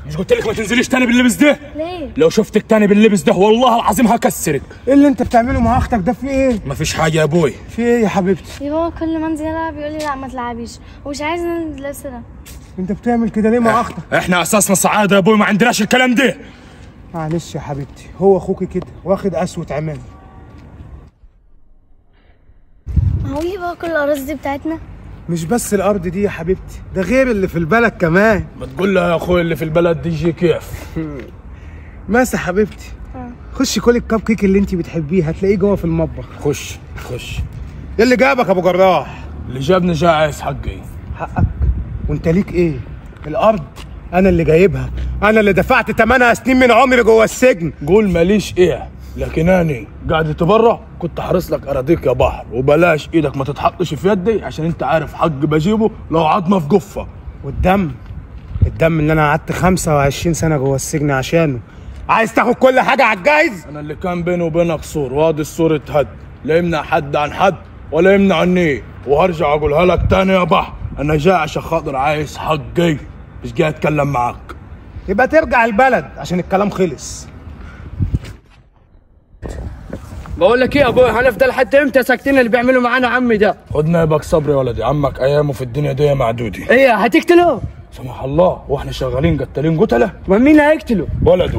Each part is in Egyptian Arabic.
مش قلت لك ما تنزليش تاني باللبس ده ليه؟ لو شفتك تاني باللبس ده والله العظيم هكسرك ايه اللي انت بتعمله مع اختك ده في ايه مفيش حاجه يا ابوي في ايه يا حبيبتي يا بابا كل ما انزل العب يقول لي لا ما تلعبيش ومش عايز ننزل اللبس ده انت بتعمل كده ليه مع اختك احنا اساسنا سعاده يا ابوي ما عندناش الكلام ده معلش يا حبيبتي هو اخوك كده واخد قسوه عمام ما هو ليه بقى كل الاراضي دي بتاعتنا؟ مش بس الارض دي يا حبيبتي ده غير اللي في البلد كمان ما تقول لها يا اخوي اللي في البلد دي يجي كيف ماسة حبيبتي خشي كل الكب كيك اللي انت بتحبيه هتلاقيه جوه في المطبخ خش خش ايه اللي جابك يا ابو جراح اللي جابني جاي عايز حقي حقك وانت ليك ايه الارض انا اللي جايبها انا اللي دفعت ثمنها سنين من عمري جوه السجن قول ماليش ايه لكن اني قاعد برا كنت حارس لك اراضيك يا بحر وبلاش ايدك ما تتحطش في يدي عشان انت عارف حق بجيبه لو عظمه في جفه والدم الدم اللي انا قعدت 25 سنه جوه السجن عشانه عايز تاخد كل حاجه على الجايز انا اللي كان بيني وبينك سور وادي السور اتهد لا يمنع حد عن حد ولا يمنعني وهرجع اقولها لك تاني يا بحر انا جاي عشان خاطر عايز حقي مش جاي اتكلم معاك يبقى ترجع البلد عشان الكلام خلص بقول لك ايه يا ابوي هنفضل حتى امتى ساكتين اللي بيعملوا معانا عمي ده خد نايبك صبر يا ولدي عمك ايامه في الدنيا دي معدودة ايه هتقتله سمح الله واحنا شغالين قتالين قتله ما مين هيقتله ولده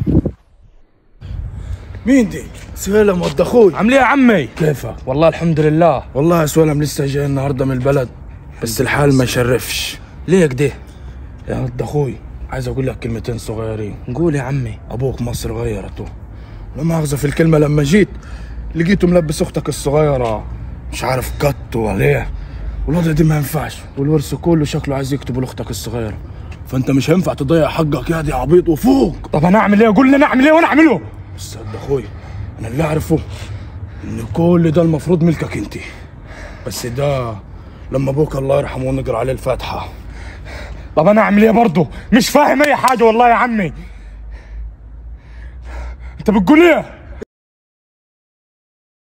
مين دي؟ سلام ود اخوي عامل ايه يا عمي؟ كيفك؟ والله الحمد لله والله يا سلام لسه جاي النهارده من البلد بس الحال ما يشرفش ليه كده يا ولد اخوي عايز اقول لك كلمتين صغيرين قول يا عمي ابوك مصر غيرته لا مؤاخذة في الكلمة لما جيت لقيته ملبس اختك الصغيرة مش عارف كت ولا ايه والوضع دي ما ينفعش والورث كله شكله عايز يكتبه لاختك الصغيرة فانت مش هينفع تضيع حقك يا دي عبيط وفوق طب انا اعمل ايه قول لي انا اعمل ايه وانا اعمله بس يا ولد اخوي انا اللي اعرفه ان كل ده المفروض ملكك انت بس ده لما ابوك الله يرحمه نقرا عليه الفاتحه طب انا اعمل ايه برضه مش فاهم اي حاجه والله يا عمي انت بتقول ايه